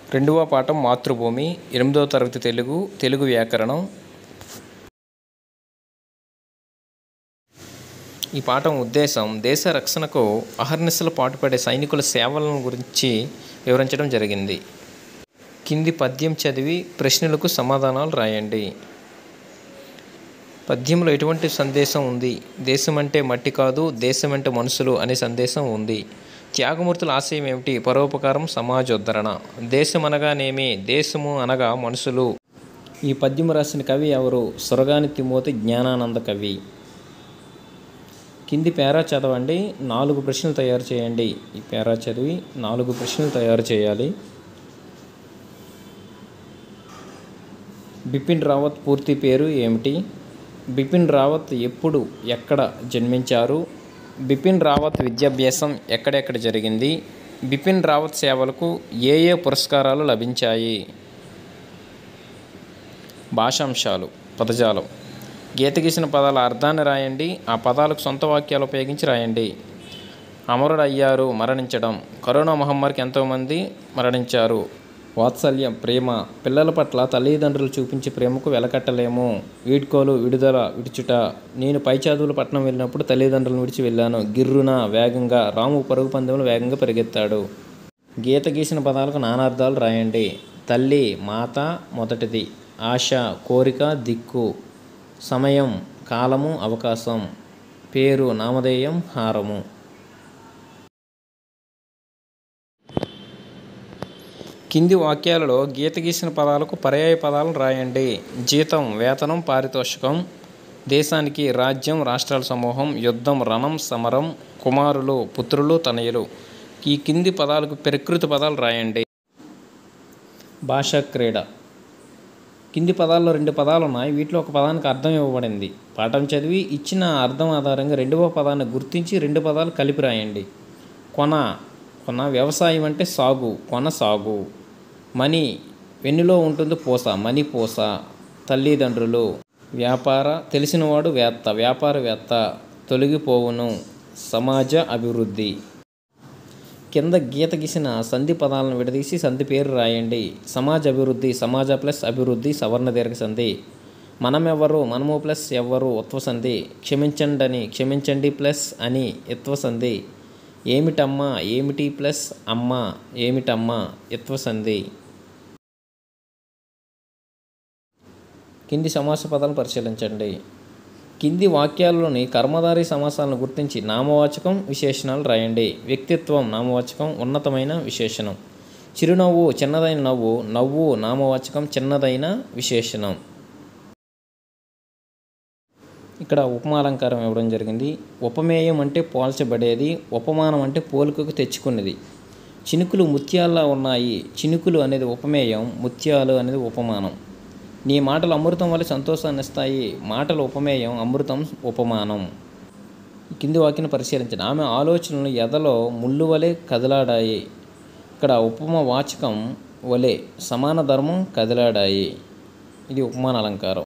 రెండవ పాఠం మాతృభూమి ఎనిమిదవ తరగతి తెలుగు తెలుగు వ్యాకరణం ఈ పాఠం ఉద్దేశం దేశ రక్షణకు అహర్నిశలు పాటుపడే సైనికుల సేవలను గురించి వివరించడం జరిగింది కింది పద్యం చదివి ప్రశ్నలకు సమాధానాలు రాయండి పద్యంలో ఎటువంటి సందేశం ఉంది దేశం అంటే మట్టి కాదు దేశం అంటే మనుషులు అనే సందేశం ఉంది త్యాగమూర్తుల ఆశయం ఏమిటి పరోపకారం సమాజోద్ధరణ దేశం అనగానేమి దేశము అనగా మనుషులు ఈ పద్యం రాసిన కవి ఎవరు సొరగాని తిమోతి జ్ఞానానంద కవి కింది పేరా చదవండి నాలుగు ప్రశ్నలు తయారు చేయండి ఈ పేరా చదివి నాలుగు ప్రశ్నలు తయారు చేయాలి బిపిన్ రావత్ పూర్తి పేరు ఏమిటి బిపిన్ రావత్ ఎప్పుడు ఎక్కడ జన్మించారు బిపిన్ రావత్ విద్యాభ్యాసం ఎక్కడెక్కడ జరిగింది బిపిన్ రావత్ సేవలకు ఏ ఏ పురస్కారాలు లభించాయి భాషాంశాలు పదజాలం గీత గీసిన పదాల అర్థాన్ని రాయండి ఆ పదాలకు సొంత వాక్యాలు ఉపయోగించి రాయండి అమరుడు అయ్యారు మరణించడం కరోనా మహమ్మారికి ఎంతోమంది మరణించారు వాత్సల్యం ప్రేమ పిల్లల పట్ల తల్లిదండ్రులు చూపించే ప్రేమకు వెలకట్టలేము వీడ్కోలు విడుదల విడుచుట నేను పై చదువులు పట్టణం వెళ్ళినప్పుడు తల్లిదండ్రులను విడిచి వెళ్ళాను గిర్రున వేగంగా రాము పరుగు పందెంలో వేగంగా పరిగెత్తాడు గీత గీసిన పదాలకు నానార్థాలు రాయండి తల్లి మాత మొదటిది ఆశ కోరిక దిక్కు సమయం కాలము అవకాశం పేరు నామధేయం హారము కింది వాక్యాలలో గీత గీసిన పదాలకు పర్యాయ పదాలను రాయండి జీతం వేతనం పారితోషికం దేశానికి రాజ్యం రాష్ట్రాల సమూహం యుద్ధం రణం సమరం కుమారులు పుత్రులు తనయులు ఈ కింది పదాలకు ప్రకృతి పదాలు రాయండి భాషా క్రీడ కింది పదాల్లో రెండు పదాలు ఉన్నాయి వీటిలో ఒక పదానికి అర్థం ఇవ్వబడింది పాఠం చదివి ఇచ్చిన అర్థం ఆధారంగా రెండవ పదాన్ని గుర్తించి రెండు పదాలు కలిపి రాయండి కొన కొన వ్యవసాయం అంటే సాగు కొన సాగు మనీ వెన్నులో ఉంటుంది పూస మనీ పూస తల్లిదండ్రులు వ్యాపార తెలిసినవాడు వేత్త వ్యాపారవేత్త తొలగిపోవును సమాజ అభివృద్ధి కింద గీత గీసిన సంధి పదాలను విడదీసి సంధి పేరు రాయండి సమాజ అభివృద్ధి సమాజ ప్లస్ అభివృద్ధి సవర్ణ దీర్ఘ సంధి మనం ఎవరు మనము ప్లస్ ఎవ్వరు ఉత్వ సంధి క్షమించండి అని క్షమించండి ప్లస్ అని ఇత్వ సంధి ఏమిటమ్మా ఏమిటి ప్లస్ అమ్మ ఏమిటమ్మా ఇత్వ సంధి కింది సమాస పదాలను పరిశీలించండి కింది వాక్యాల్లోని కర్మధారి సమాసాలను గుర్తించి నామవాచకం విశేషణాలు రాయండి వ్యక్తిత్వం నామవాచకం ఉన్నతమైన విశేషణం చిరునవ్వు చిన్నదైన నవ్వు నవ్వు నామవాచకం చిన్నదైన విశేషణం ఇక్కడ ఉపమాలంకారం ఇవ్వడం జరిగింది ఉపమేయం అంటే పోల్చబడేది ఉపమానం అంటే పోలికకు తెచ్చుకున్నది చినుకులు ముత్యాల్లా ఉన్నాయి చినుకులు అనేది ఉపమేయం ముత్యాలు అనేది ఉపమానం నీ మాటలు అమృతం వల్ల సంతోషాన్ని ఇస్తాయి మాటలు ఉపమేయం అమృతం ఉపమానం కింది వాక్యను పరిశీలించండి ఆమె ఆలోచనలు ఎదలో ముళ్ళు వలె కదలాడాయి ఇక్కడ ఉపమ వాచకం వలె సమాన ధర్మం కదిలాడాయి ఇది ఉపమాన అలంకారం